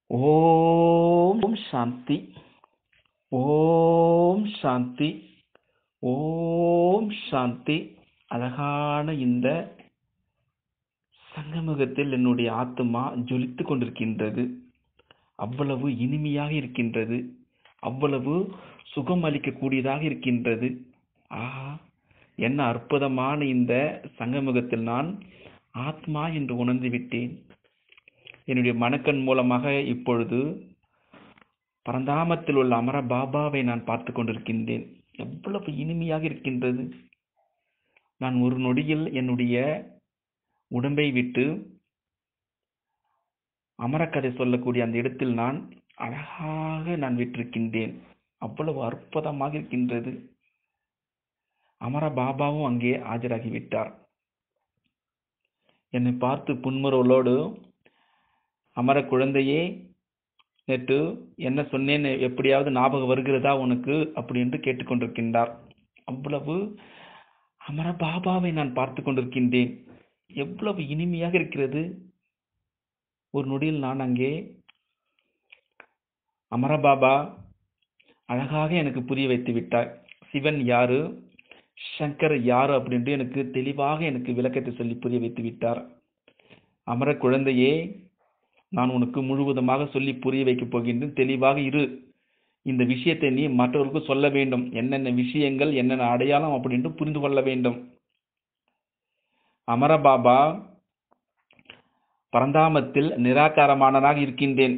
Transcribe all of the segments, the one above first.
ஓம் சாந்தி ஓம் சாந்தி ஓம் சாந்தி அழகான இந்த சங்கமுகத்தில் என்னுடைய ஆத்மா ஜொலித்துக் கொண்டிருக்கின்றது அவ்வளவு இனிமையாக இருக்கின்றது அவ்வளவு சுகம் அளிக்கக்கூடியதாக இருக்கின்றது ஆஹா என்ன அற்புதமான இந்த சங்கமுகத்தில் நான் ஆத்மா என்று உணர்ந்து விட்டேன் என்னுடைய மனக்கண் மூலமாக இப்பொழுது பரந்தாமத்தில் உள்ள அமர பாபாவை நான் பார்த்து கொண்டிருக்கின்றேன் எவ்வளவு இனிமையாக இருக்கின்றது நான் ஒரு நொடியில் என்னுடைய உடம்பை விட்டு அமரக்கதை சொல்லக்கூடிய அந்த இடத்தில் நான் அழகாக நான் விட்டிருக்கின்றேன் அவ்வளவு அற்புதமாக இருக்கின்றது அமர பாபாவும் அங்கே ஆஜராகிவிட்டார் என்னை பார்த்து புன்முறுவலோடு அமர குழந்தையே நேற்று என்ன சொன்னேன் எப்படியாவது ஞாபகம் வருகிறதா உனக்கு அப்படி என்று கேட்டுக்கொண்டிருக்கின்றார் அவ்வளவு அமர பாபாவை நான் பார்த்து கொண்டிருக்கின்றேன் எவ்வளவு இனிமையாக இருக்கிறது ஒரு நொடியில் நான் அங்கே அமரபாபா அழகாக எனக்கு புரிய வைத்து விட்டார் சிவன் யாரு சங்கர் யாரு அப்படின்ட்டு எனக்கு தெளிவாக எனக்கு விளக்கத்தை சொல்லி புரிய வைத்து விட்டார் அமர குழந்தையே நான் உனக்கு முழுவதுமாக சொல்லி புரிய வைக்கப் போகின்றேன் தெளிவாக இரு இந்த விஷயத்தை நீ மற்றவர்களுக்கு சொல்ல வேண்டும் என்னென்ன விஷயங்கள் என்னென்ன அடையாளம் அப்படின்ட்டு புரிந்து கொள்ள வேண்டும் அமரபாபா பரந்தாமத்தில் நிராகாரமானதாக இருக்கின்றேன்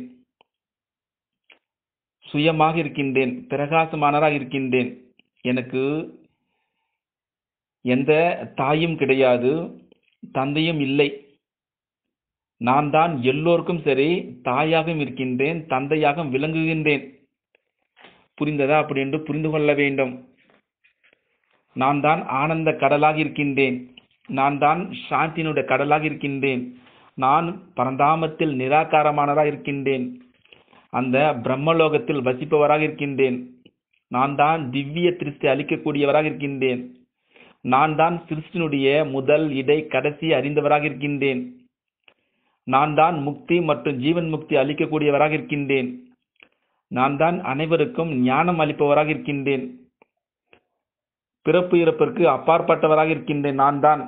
சுயமாக இருக்கின்றேன் பிரகாசமானதாக இருக்கின்றேன் எனக்கு எந்த தாயும் கிடையாது தந்தையும் இல்லை நான் தான் எல்லோருக்கும் சரி தாயாகவும் இருக்கின்றேன் தந்தையாகவும் விளங்குகின்றேன் புரிந்ததா அப்படி என்று புரிந்து கொள்ள வேண்டும் நான் தான் ஆனந்த கடலாக இருக்கின்றேன் நான் தான் சாந்தியினுடைய கடலாக இருக்கின்றேன் நான் பரந்தாமத்தில் நிராகாரமானதாக இருக்கின்றேன் அந்த பிரம்மலோகத்தில் வசிப்பவராக இருக்கின்றேன் நான் தான் திவ்ய திருஷ்டி அளிக்கக்கூடியவராக இருக்கின்றேன் நான் தான் சிருஷ்டினுடைய முதல் இடை கடைசி அறிந்தவராக இருக்கின்றேன் நான் தான் முக்தி மற்றும் ஜீவன் முக்தி அளிக்கக்கூடியவராக இருக்கின்றேன் நான் தான் அனைவருக்கும் ஞானம் அளிப்பவராக இருக்கின்றேன் பிறப்பு இறப்பிற்கு அப்பாற்பட்டவராக இருக்கின்றேன் நான் தான்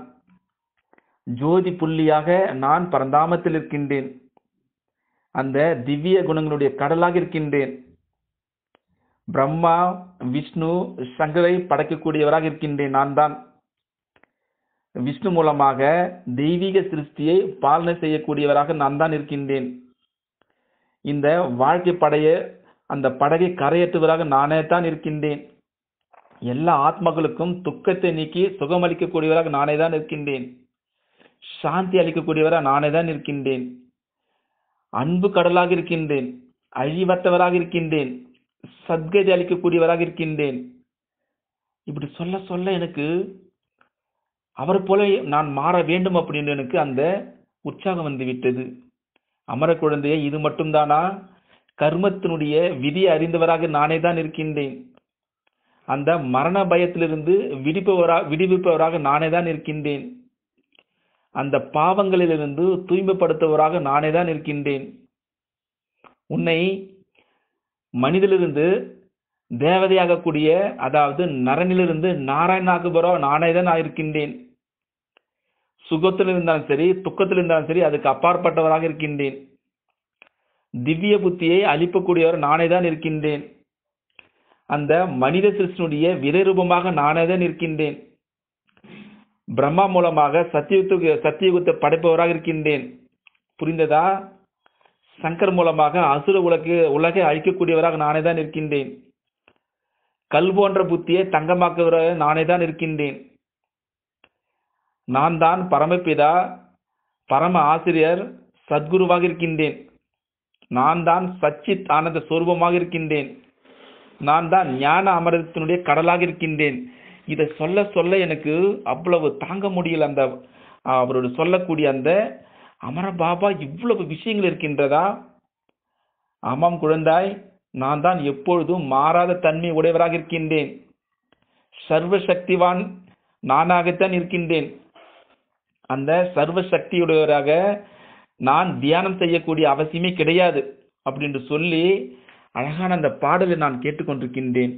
ஜோதி புள்ளியாக நான் பரந்தாமத்தில் இருக்கின்றேன் அந்த திவ்ய குணங்களுடைய கடலாக இருக்கின்றேன் பிரம்மா விஷ்ணு சங்கரை படைக்கக்கூடியவராக இருக்கின்றேன் நான் தான் விஷ்ணு மூலமாக தெய்வீக சிருஷ்டியை பாலனை செய்யக்கூடியவராக நான் தான் இருக்கின்றேன் இந்த வாழ்க்கை படைய அந்த படகை கரையேற்றுவராக நானே தான் இருக்கின்றேன் எல்லா ஆத்மகளுக்கும் துக்கத்தை நீக்கி சுகமளிக்கக்கூடியவராக நானே தான் இருக்கின்றேன் சாந்தி அளிக்கக்கூடியவராக நானே தான் இருக்கின்றேன் அன்பு கடலாக இருக்கின்றேன் அழிவற்றவராக இருக்கின்றேன் சத்கதி அளிக்கக்கூடியவராக இருக்கின்றேன் இப்படி சொல்ல சொல்ல எனக்கு அவர் போல நான் மாற வேண்டும் அப்படின்னு எனக்கு அந்த உற்சாகம் வந்து விட்டது அமர குழந்தையே இது மட்டும்தானா கர்மத்தினுடைய விதியை அறிந்தவராக நானே தான் இருக்கின்றேன் அந்த மரண பயத்திலிருந்து விடுப்பவரா விடுவிப்பவராக நானே தான் இருக்கின்றேன் அந்த பாவங்களிலிருந்து தூய்மைப்படுத்துவராக நானே தான் இருக்கின்றேன் உன்னை மனிதிலிருந்து தேவதையாகக்கூடிய அதாவது நரனிலிருந்து நாராயணாகுபரோ நானே தான் இருக்கின்றேன் சுகத்தில் இருந்தாலும் சரி துக்கத்தில் இருந்தாலும் சரி அதுக்கு அப்பாற்பட்டவராக இருக்கின்றேன் திவ்ய புத்தியை அளிப்பக்கூடியவர் நானே தான் இருக்கின்றேன் அந்த மனித சிருஷ்டினுடைய விரைரூபமாக நானே தான் இருக்கின்றேன் பிரம்மா மூலமாக சத்தியுகத்துக்கு சத்தியுகத்தை படைப்பவராக இருக்கின்றேன் புரிந்ததா சங்கர் மூலமாக அசுர உலகு உலகை அழிக்கக்கூடியவராக நானே தான் இருக்கின்றேன் கல் போன்ற புத்தியை தங்கமாக்குவராக நானே தான் இருக்கின்றேன் நான் தான் பரமபிதா பரம ஆசிரியர் சத்குருவாக இருக்கின்றேன் நான் தான் சச்சித் ஆனந்த சொரூபமாக இருக்கின்றேன் நான் தான் ஞான அமரத்தினுடைய கடலாக இருக்கின்றேன் இதை சொல்ல சொல்ல எனக்கு அவ்வளவு தாங்க முடியல அந்த அவரோட சொல்லக்கூடிய அந்த அமர பாபா இவ்வளவு விஷயங்கள் இருக்கின்றதா ஆமாம் குழந்தாய் நான் தான் எப்பொழுதும் மாறாத தன்மை உடையவராக இருக்கின்றேன் சர்வ சக்திவான் நானாகத்தான் இருக்கின்றேன் அந்த சர்வ சக்தியுடையவராக நான் தியானம் செய்யக்கூடிய அவசியமே கிடையாது அப்படின்னு சொல்லி அழகான அந்த பாடலை நான் கேட்டுக்கொண்டிருக்கின்றேன்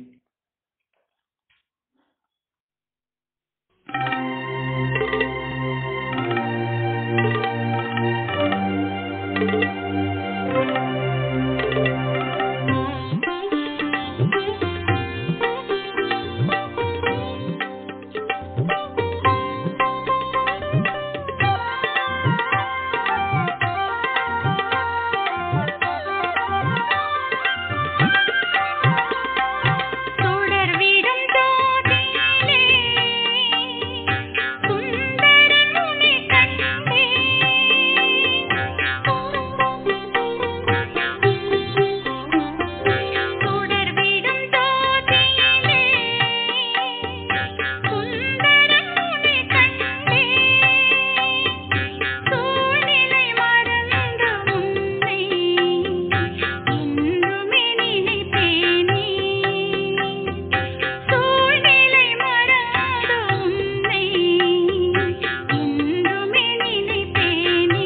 தொடர்விடும் ஜோதியிலே சுந்தரன் உனை கண்டேன் தொடர்விடும் ஜோதியிலே சுந்தரன் உனை கண்டேன் சூழ்நிலை மறந்த உன்னை என்றுமே நினைப்பேனே சூழ்நிலை மறந்த உன்னை என்றுமே நினைப்பேனே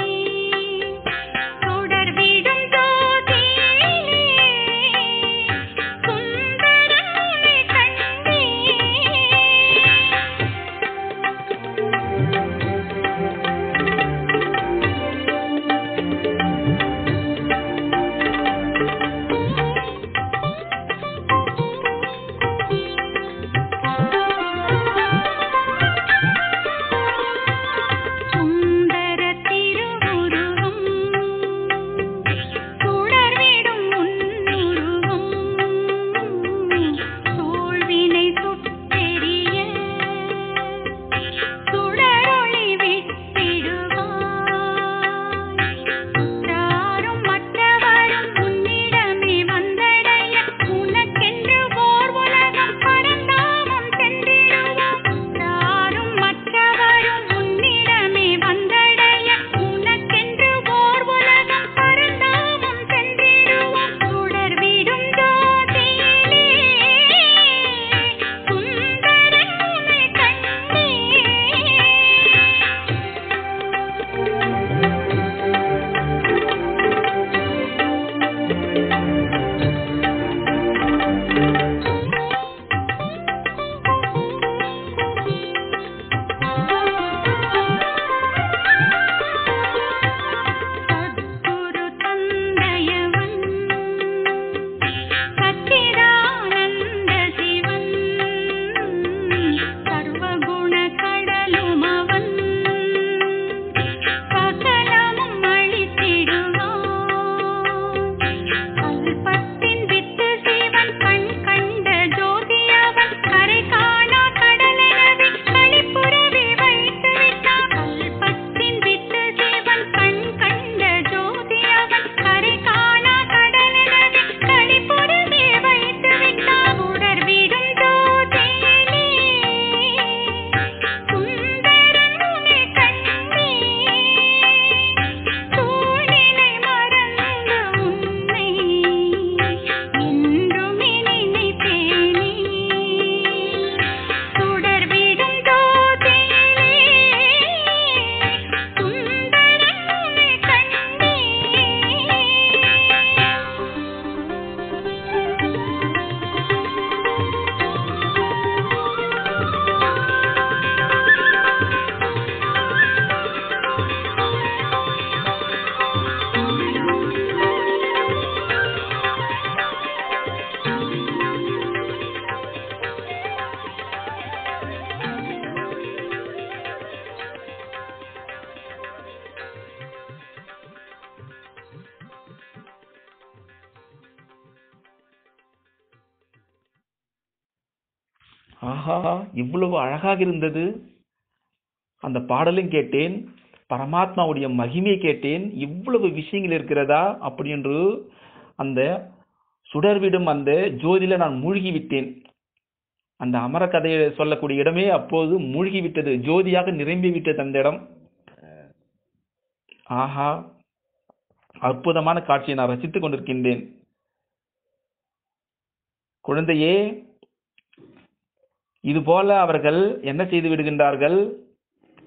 தொடர்விடும் ஜோதியிலே சுந்தரன் உனை கண்டேன் சுந்தர திருவுருவம் சுடர்விடும் உன்னுருவம் சூழ்வினை சுட்டெரிய சுடரொளி விட்டிடுவாய் சுற்றாரும் மற்றவரும் உன்னிடமே வந்தடைய உனக்கென்று ஓர் உலகம் பரந்தாமம் சென்றிடுவோம் சுற்றாரும் மற்றவரும் உன்னிடமே வந்தடைய உனக்கென்று ஓர் உலகம் பரந்தாமம் சென்றிடுவோம் சுடர்விடும் ஜோதியிலே சுந்தரன் உனை கண்டேன் சத்குரு தந்தையவன் சச்சிதானந்த சிவன் சர்வகுண கடலுமவன் சகலமும் அழித்திடுவான் கல்பத்தின் வித்து சிவன் கண் கண்ட ஜோதியவன் கரை காணா கடலெனவே களிப்புறவே வைத்து விட்டான் கல்பத்தின் வித்து சிவன் கண் கண்ட ஜோதியவன் கரை காணா கடலெனவே களிப்புறவே வைத்து விட்டான் உடர்விடும் ஜோதியிலே சுந்தரன் உனை கண்டேன் சூழ்நிலை மறந்த உன்னை என்றுமே நினைப்பேனே சுடர்விடும் ஜோதியிலே சுந்தரன் உனை ஆஹா இவ்வளவு அழகாக இருந்தது அந்த பாடலும் கேட்டேன் பரமாத்மாவுடைய மகிமையை கேட்டேன் இவ்வளவு விஷயங்கள் இருக்கிறதா அப்படி என்று அந்த சுடர்விடும் அந்த ஜோதியில நான் மூழ்கி விட்டேன் அந்த அமர கதையை சொல்லக்கூடிய இடமே அப்போது மூழ்கி விட்டது ஜோதியாக நிரம்பி விட்டது அந்த இடம் ஆஹா அற்புதமான காட்சியை நான் ரசித்துக் கொண்டிருக்கின்றேன் குழந்தையே இது போல அவர்கள் என்ன செய்து விடுகின்றார்கள்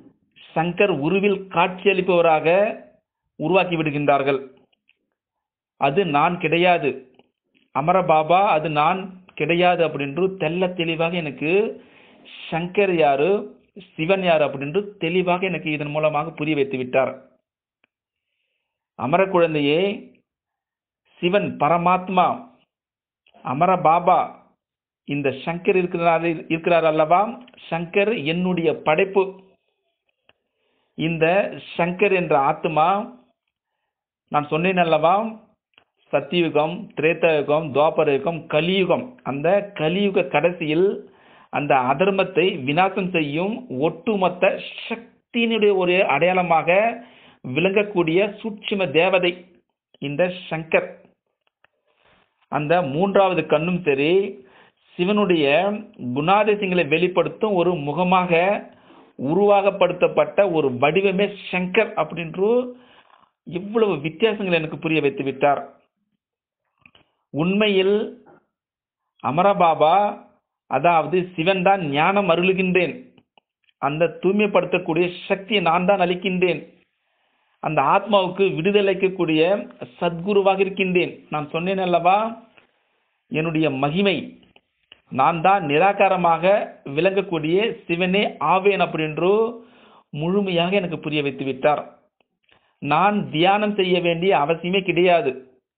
சங்கர் உருவில் காட்சியளிப்பவராக உருவாக்கி விடுகின்றார்கள் அது நான் கிடையாது அமர பாபா அது நான் கிடையாது அப்படின்று தெள்ள தெளிவாக எனக்கு சங்கர் யாரு சிவன் யார் அப்படின்று தெளிவாக எனக்கு இதன் மூலமாக புரிய வைத்து விட்டார் அமர குழந்தையே சிவன் பரமாத்மா அமர பாபா இந்த சங்கர் இருக்கிறார் இருக்கிறார் அல்லவா சங்கர் என்னுடைய படைப்பு இந்த சங்கர் என்ற ஆத்மா நான் சொன்னேன் அல்லவா சத்தியுகம் திரேதயுகம் துவாபர யுகம் கலியுகம் அந்த கலியுக கடைசியில் அந்த அதர்மத்தை விநாசம் செய்யும் ஒட்டுமொத்த சக்தியினுடைய ஒரு அடையாளமாக விளங்கக்கூடிய சூட்சும தேவதை இந்த சங்கர் அந்த மூன்றாவது கண்ணும் சரி சிவனுடைய குணாதிசயங்களை வெளிப்படுத்தும் ஒரு முகமாக உருவாகப்படுத்தப்பட்ட ஒரு வடிவமே சங்கர் அப்படின்று இவ்வளவு வித்தியாசங்கள் எனக்கு புரிய வைத்து விட்டார் உண்மையில் அமரபாபா அதாவது சிவன் தான் ஞானம் அருளுகின்றேன் அந்த தூய்மைப்படுத்தக்கூடிய சக்தியை நான் தான் அளிக்கின்றேன் அந்த ஆத்மாவுக்கு விடுதலைக்கக்கூடிய சத்குருவாக இருக்கின்றேன் நான் சொன்னேன் அல்லவா என்னுடைய மகிமை நான் தான் நிராகாரமாக விளங்கக்கூடிய சிவனே ஆவேன் அப்படின்று முழுமையாக எனக்கு புரிய வைத்து விட்டார் நான் தியானம் செய்ய வேண்டிய அவசியமே கிடையாது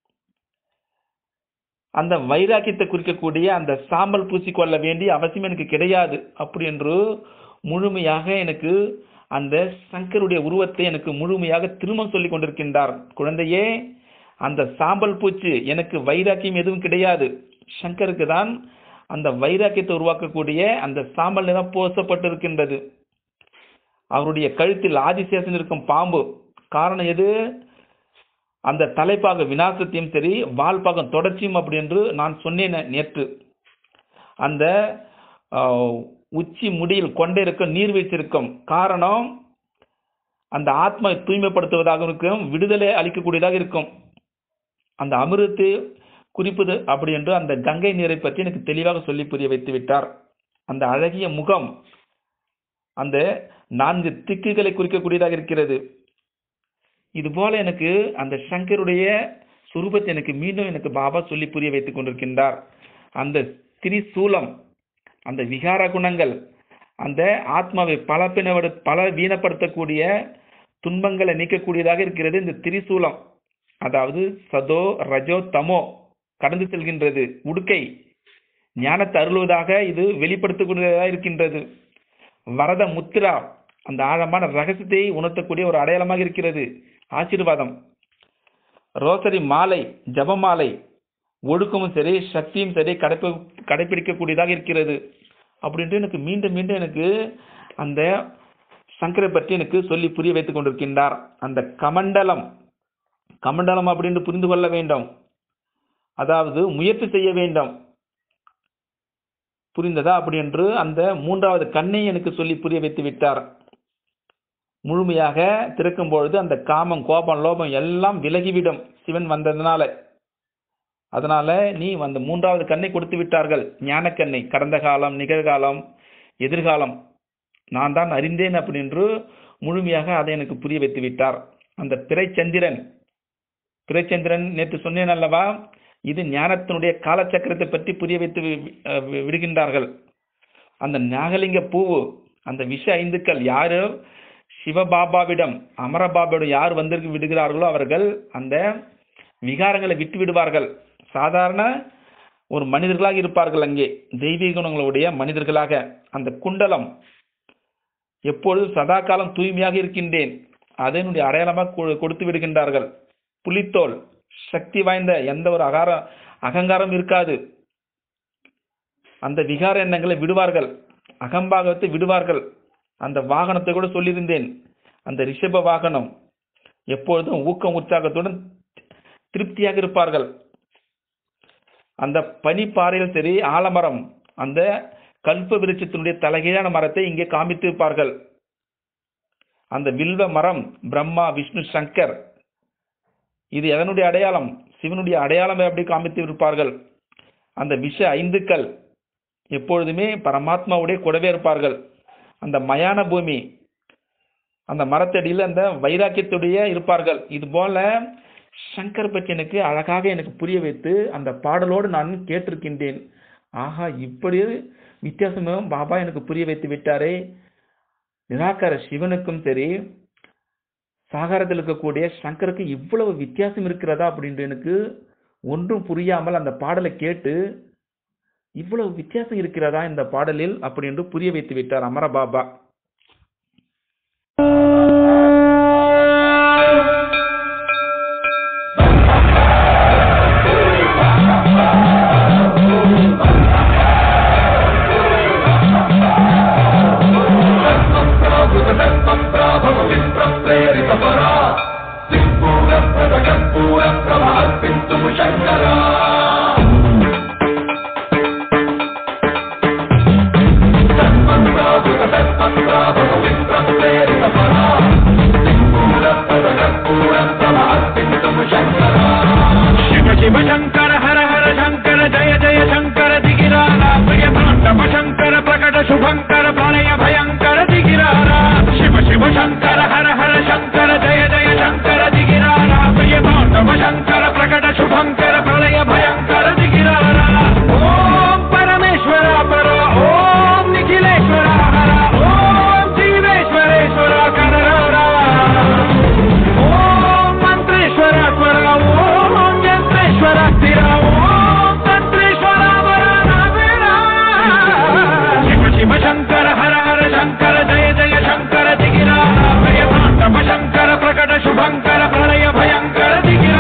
அந்த வைராக்கியத்தை குறிக்கக்கூடிய அந்த சாம்பல் பூசிக்கொள்ள வேண்டிய அவசியம் எனக்கு கிடையாது அப்படி என்று முழுமையாக எனக்கு அந்த சங்கருடைய உருவத்தை எனக்கு முழுமையாக திரும்ப சொல்லிக் கொண்டிருக்கின்றார் குழந்தையே அந்த சாம்பல் பூச்சி எனக்கு வைராக்கியம் எதுவும் கிடையாது சங்கருக்கு தான் அந்த வைராக்கியத்தை உருவாக்கக்கூடிய அந்த சாம்பல் நிறம் பூசப்பட்டிருக்கின்றது அவருடைய கழுத்தில் ஆதிசேஷன் இருக்கும் பாம்பு காரணம் எது அந்த தலைப்பாக விநாசத்தையும் சரி வால்பாகம் தொடர்ச்சியும் அப்படி என்று நான் சொன்னேன் நேற்று அந்த ஆஹ், உச்சி முடியில் கொண்டே இருக்கும் நீர்வீழ்ச்சி இருக்கும் காரணம் அந்த ஆத்மா தூய்மைப்படுத்துவதாக இருக்கும் விடுதலை அளிக்கக்கூடியதாக இருக்கும் அந்த அமிர்தத்தை குறிப்பது அப்படி என்று அந்த கங்கை நீரை பற்றி எனக்கு தெளிவாக சொல்லி புரிய வைத்து விட்டார் அந்த அழகிய முகம் அந்த நான்கு திக்குகளை குறிக்கக்கூடியதாக இருக்கிறது இது போல எனக்கு அந்த சங்கருடைய சுரூபத்தை எனக்கு மீண்டும் எனக்கு பாபா சொல்லி புரிய வைத்துக் கொண்டிருக்கின்றார் அந்த திரிசூலம் அந்த விகார குணங்கள் அந்த ஆத்மாவை பல பினவடு பல வீணப்படுத்தக்கூடிய துன்பங்களை நீக்கக்கூடியதாக இருக்கிறது இந்த திரிசூலம் அதாவது சதோ ரஜோ தமோ கடந்து செல்கின்றது உடுக்கை ஞானத்தை அருளுவதாக இது வெளிப்படுத்தக்கூடியதாக இருக்கின்றது வரத முத்திரா அந்த ஆழமான ரகசியத்தை உணர்த்தக்கூடிய ஒரு அடையாளமாக இருக்கிறது ஆசீர்வாதம் ரோசரி மாலை ஜபமாலை ஒழுக்கமும் சரி சக்தியும் சரி கடைப்பி கடைபிடிக்கக்கூடியதாக இருக்கிறது அப்படின்ட்டு எனக்கு மீண்டும் மீண்டும் எனக்கு அந்த சங்கரை பற்றி எனக்கு சொல்லி புரிய வைத்துக் கொண்டிருக்கின்றார் அந்த கமண்டலம் கமண்டலம் அப்படின்னு புரிந்து கொள்ள வேண்டும் அதாவது முயற்சி செய்ய வேண்டும் புரிந்ததா அப்படி என்று அந்த மூன்றாவது கண்ணை எனக்கு சொல்லி புரிய வைத்து விட்டார் முழுமையாக திறக்கும் பொழுது அந்த காமம் கோபம் லோபம் எல்லாம் விலகிவிடும் சிவன் வந்ததுனால அதனால நீ அந்த மூன்றாவது கண்ணை கொடுத்து விட்டார்கள் ஞானக்கண்ணை கடந்த காலம் நிகழ்காலம் எதிர்காலம் நான் தான் அறிந்தேன் அப்படின்று முழுமையாக அதை எனக்கு புரிய வைத்து விட்டார் அந்த பிறைச்சந்திரன் பிறைச்சந்திரன் நேற்று சொன்னேன் அல்லவா இது ஞானத்தினுடைய காலச்சக்கரத்தை பற்றி புரிய வைத்து வி- அஹ் வி- விடுகின்றார்கள் அந்த நாகலிங்க பூவு அந்த விஷ ஐந்துக்கள் யாரு சிவபாபாவிடம் அமரபாபாவிடம் யார் வந்து விடுகிறார்களோ அவர்கள் அந்த விகாரங்களை விட்டு விடுவார்கள் சாதாரண ஒரு மனிதர்களாக இருப்பார்கள் அங்கே தெய்வீக குணங்களுடைய மனிதர்களாக அந்த குண்டலம் எப்பொழுதும் சதா காலம் தூய்மையாக இருக்கின்றேன் அதனுடைய அடையாளமாக கொ- கொடுத்து விடுகின்றார்கள் புலித்தோல் சக்தி வாய்ந்த எந்த ஒரு அகார அகங்காரம் இருக்காது அந்த விகார எண்ணங்களை விடுவார்கள் அகம்பாகத்தை விடுவார்கள் அந்த வாகனத்தை கூட சொல்லியிருந்தேன் அந்த ரிஷப வாகனம் எப்பொழுதும் ஊக்கம் உற்சாகத்துடன் திருப்தியாக இருப்பார்கள் அந்த பனிப்பாறையில் சரி ஆலமரம் அந்த கல்ப விருட்சத்தினுடைய தலைகீழான மரத்தை இங்கே காமித்திருப்பார்கள் அந்த வில்வ மரம் பிரம்மா விஷ்ணு சங்கர் இது எதனுடைய அடையாளம் சிவனுடைய அடையாளம் அப்படி காமித்து இருப்பார்கள் அந்த விஷ ஐந்துக்கள் எப்பொழுதுமே பரமாத்மாவுடைய கூடவே இருப்பார்கள் அந்த மயான பூமி அந்த மரத்தடியில் அந்த வைராக்கியத்துடைய இருப்பார்கள் இது போல சங்கர் பற்றி எனக்கு அழகாக எனக்கு புரிய வைத்து அந்த பாடலோடு நான் கேட்டிருக்கின்றேன் ஆஹா இப்படி வித்தியாசமாக பாபா எனக்கு புரிய வைத்து விட்டாரே நிராகார சிவனுக்கும் சரி சாகாரத்தில் இருக்கக்கூடிய சங்கருக்கு இவ்வளவு வித்தியாசம் இருக்கிறதா அப்படின்ட்டு எனக்கு ஒன்றும் புரியாமல் அந்த பாடலை கேட்டு இவ்வளவு வித்தியாசம் இருக்கிறதா இந்த பாடலில் அப்படின்னு புரிய வைத்து விட்டார் அமர பாபா शिव शिव शङ्कर हर हर शङ्कर जय जय शङ्कर दिगिरारा प्रिय ताण्डव शङ्कर प्रकट शुभङ्कर प्रलय भयङ्कर दिगिरारा शिव शिव शङ्कर हर हर शङ्कर जय जय शङ्कर दिगिरारा प्रिय ताण्डव शङ्कर प्रकट शुभङ्कर प्रलय भयङ्कर दिगिरारा ॐ परमेश्वर पर ॐ निखिलेश्वर हर ॐ जीवेश्वरेश्वर कररा ಓಂ ಮಂತ್ರೇಶ್ವರ ಸ್ವರ ಓಂ ಯಂತ್ರೇಶ್ವರ ಸ್ಥಿರ ಓಂ ತಂತ್ರೇಶ್ವರ ವರ ನಾವೇರ. ಶಿವ ಶಿವ ಶಂಕರ ಹರ ಹರ ಶಂಕರ ಜಯ ಜಯ ಶಂಕರ ದಿಗಿರ ಭಯ ತಾಂಡವ ಶಂಕರ ಪ್ರಕಟ ಶುಭಂಕರ ಪ್ರಳಯ ಭಯಂಕರ ದಿಗಿರ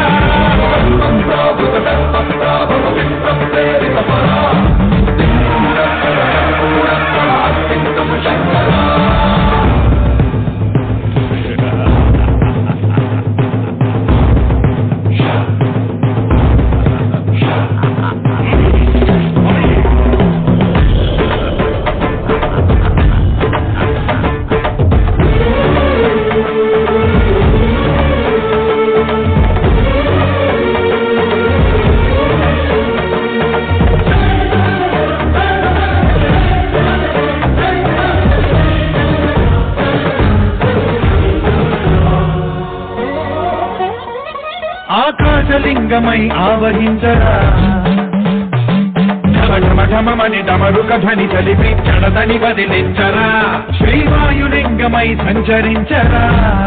ఆకాశలింగమై ఆవహించరా ఢమ ఢమ ఢమమని డమరుక ధ్వని చలిపి చడదని వదిలించరా శ్రీవాయులింగమై సంచరించరా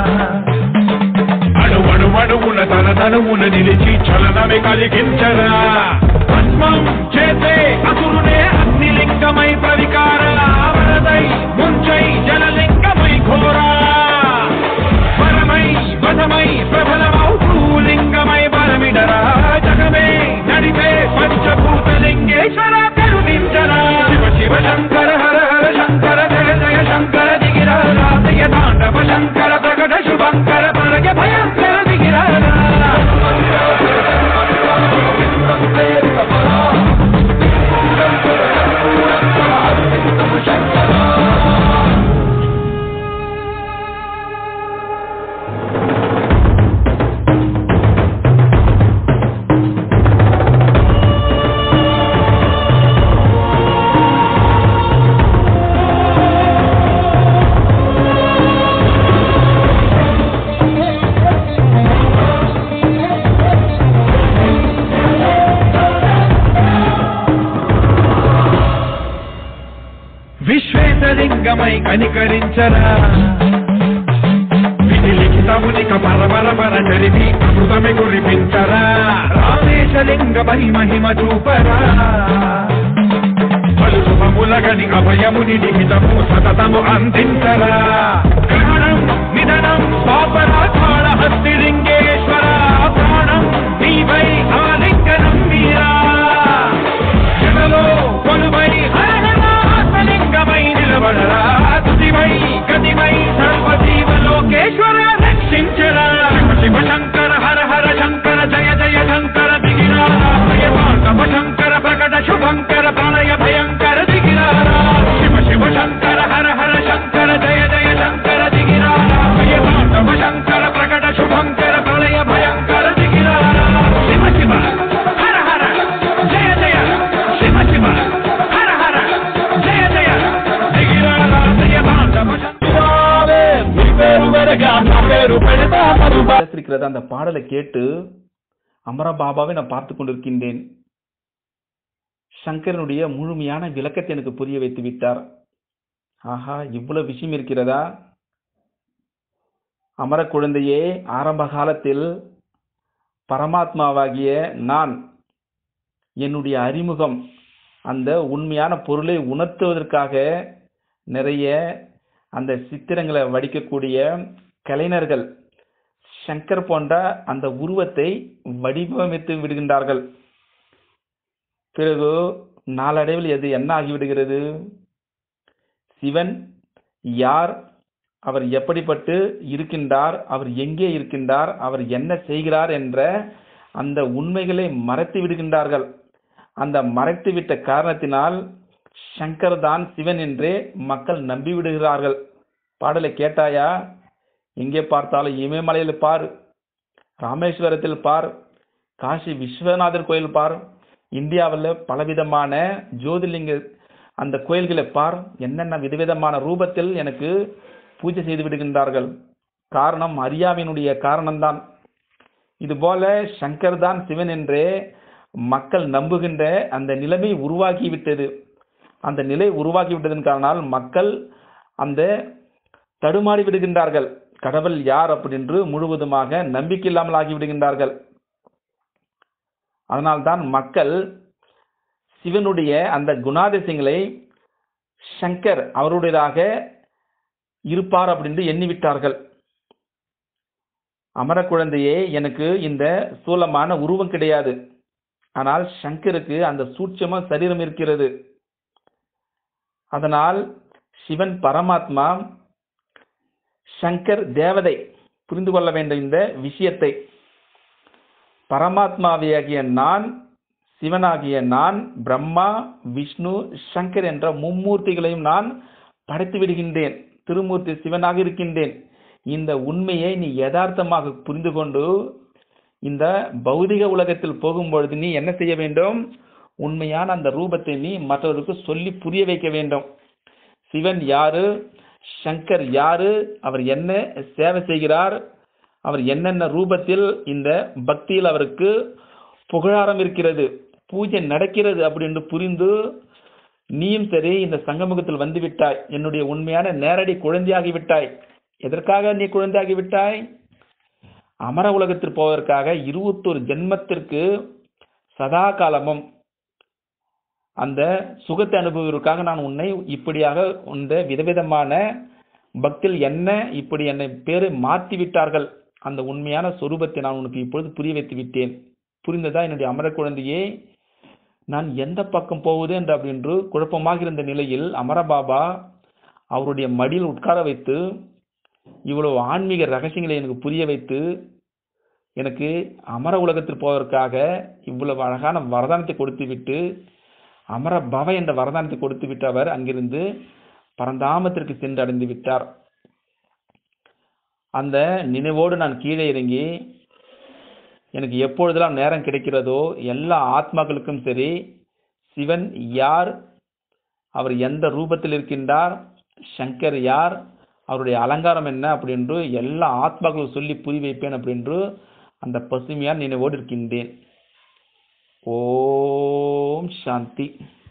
అణువణు అణువున తన తనువున నిలిచి చలనమే కలిగించరా పద్మం చేసే అసురునే అగ్నిలింగమై ప్రవికార వరదై ముంచై జలలింగమై ఘోరా పరమై వధమై ప్రబలమౌ భూలింగమై బలమిడరా జగమే నడిపే పంచభూతలింగేశ్వర కరుణించరా శివ శివ శంకర హర హర శంకర జయ జయ శంకర దిగిరా రాతయ తాండవ శంకర ప్రకట శుభంకర ప్రళయ భయంకర దిగిరా విశ్వేశలింగమై కనికరించరా విధి లిఖితమునిక పరపర పర చరిపి అమృతమి కురిపించరా రామేశలింగమై మహిమ చూపరా పలు శుభములగని అభయముని నిహితము సతతము అందించరా గ్రహణం నిధనం పాపరాకాళ హస్తిలింగేశ్వర ప్రాణం నీవై ఆలింగనం మీరా జనలో కొలువై హరహరాసలింగమై నిలబడరా తుదివై గతివై సర్వజీవ లోకేశ్వర రక్షించరా శివ శంకర హర హర శంకర జయ జయ శంకర దిగిరా భయ తాండవ శంకర ప్రకట శుభంకర ప్రళయ భయంకర దిగిరా శివ శివ శంకర హర హర శంకర జయ జయ శంకర దిగిరా భయ తాండవ శంకర ప్రకట శుభంకర ప్రళయ భయంకర దిగిరా శివ శివ హర హర జయ జయ శివ శివ హర హర జయ జయ దిగిరా జయ తాండవ శంకర இருக்கிறத அந்த பாடலை கேட்டு அமர பாபாவை நான் பார்த்து கொண்டிருக்கின்றேன் சங்கரனுடைய முழுமையான விளக்கத்தை எனக்கு புரிய வைத்து விட்டார் ஆஹா இவ்வளவு விஷயம் இருக்கிறதா அமர குழந்தையே ஆரம்ப காலத்தில் பரமாத்மாவாகிய நான் என்னுடைய அறிமுகம் அந்த உண்மையான பொருளை உணர்த்துவதற்காக நிறைய அந்த சித்திரங்களை வடிக்கக்கூடிய கலைஞர்கள் சங்கர் போன்ற அந்த உருவத்தை வடிவமைத்து விடுகின்றார்கள் பிறகு நாளடைவில் எது என்ன ஆகிவிடுகிறது சிவன் யார் அவர் எப்படிப்பட்டு இருக்கின்றார் அவர் எங்கே இருக்கின்றார் அவர் என்ன செய்கிறார் என்ற அந்த உண்மைகளை மறைத்து விடுகின்றார்கள் அந்த மறைத்து விட்ட காரணத்தினால் சங்கர் தான் சிவன் என்றே மக்கள் நம்பி விடுகிறார்கள் பாடலை கேட்டாயா எங்கே பார்த்தாலும் இமயமலையில் பார் ராமேஸ்வரத்தில் பார் காசி விஸ்வநாதர் கோயில் பார் இந்தியாவில் பலவிதமான ஜோதிர்லிங்க அந்த கோயில்களை பார் என்னென்ன விதவிதமான ரூபத்தில் எனக்கு பூஜை செய்து விடுகின்றார்கள் காரணம் அறியாமையினுடைய காரணம்தான் இதுபோல சங்கர் தான் சிவன் என்றே மக்கள் நம்புகின்ற அந்த நிலைமை உருவாகிவிட்டது அந்த நிலை உருவாகிவிட்டதன் காரணால் மக்கள் அந்த தடுமாறி விடுகின்றார்கள் கடவுள் யார் அப்படின்று முழுவதுமாக நம்பிக்கை இல்லாமல் ஆகிவிடுகின்றார்கள் அதனால்தான் மக்கள் சிவனுடைய அந்த குணாதிசயங்களை சங்கர் அவருடையதாக இருப்பார் அப்படின்னு எண்ணிவிட்டார்கள் அமர குழந்தையே எனக்கு இந்த சூலமான உருவம் கிடையாது ஆனால் சங்கருக்கு அந்த சூட்சம சரீரம் இருக்கிறது அதனால் சிவன் பரமாத்மா சங்கர் தேவதை புரிந்து கொள்ள வேண்டும் இந்த விஷயத்தை பரமாத்மாவியாகிய நான் சிவனாகிய நான் பிரம்மா விஷ்ணு சங்கர் என்ற மும்மூர்த்திகளையும் நான் படைத்து விடுகின்றேன் திருமூர்த்தி சிவனாக இருக்கின்றேன் இந்த உண்மையை நீ யதார்த்தமாக புரிந்து கொண்டு இந்த பௌதிக உலகத்தில் போகும்பொழுது நீ என்ன செய்ய வேண்டும் உண்மையான அந்த ரூபத்தை நீ மற்றவருக்கு சொல்லி புரிய வைக்க வேண்டும் சிவன் யாரு சங்கர் யாரு அவர் என்ன சேவை செய்கிறார் அவர் என்னென்ன ரூபத்தில் இந்த பக்தியில் அவருக்கு புகழாரம் இருக்கிறது பூஜை நடக்கிறது அப்படின்னு புரிந்து நீயும் சரி இந்த சங்கமுகத்தில் வந்து விட்டாய் என்னுடைய உண்மையான நேரடி குழந்தையாகி விட்டாய் எதற்காக நீ குழந்தையாகி விட்டாய் அமர உலகத்தில் போவதற்காக இருபத்தொரு ஜென்மத்திற்கு சதா காலமும் அந்த சுகத்தை அனுபவிப்பதற்காக நான் உன்னை இப்படியாக இந்த விதவிதமான பக்தியில் என்ன இப்படி என்னை பேரை மாற்றி விட்டார்கள் அந்த உண்மையான சொரூபத்தை நான் உனக்கு இப்பொழுது புரிய வைத்து விட்டேன் புரிந்ததா என்னுடைய அமர குழந்தையே நான் எந்த பக்கம் போவது என்று அப்படின்று குழப்பமாக இருந்த நிலையில் அமரபாபா அவருடைய மடியில் உட்கார வைத்து இவ்வளவு ஆன்மீக ரகசியங்களை எனக்கு புரிய வைத்து எனக்கு அமர உலகத்தில் போவதற்காக இவ்வளவு அழகான வரதானத்தை கொடுத்து விட்டு அமர பவ என்ற வரதானத்தை கொடுத்து விட்டு அவர் அங்கிருந்து பரந்தாமத்திற்கு சென்று அடைந்து விட்டார் அந்த நினைவோடு நான் கீழே இறங்கி எனக்கு எப்பொழுதெல்லாம் நேரம் கிடைக்கிறதோ எல்லா ஆத்மாக்களுக்கும் சரி சிவன் யார் அவர் எந்த ரூபத்தில் இருக்கின்றார் சங்கர் யார் அவருடைய அலங்காரம் என்ன அப்படின்று எல்லா ஆத்மாக்களும் சொல்லி புரி வைப்பேன் அப்படின்று அந்த பசுமையான நினைவோடு இருக்கின்றேன் ஓம் சாந்தி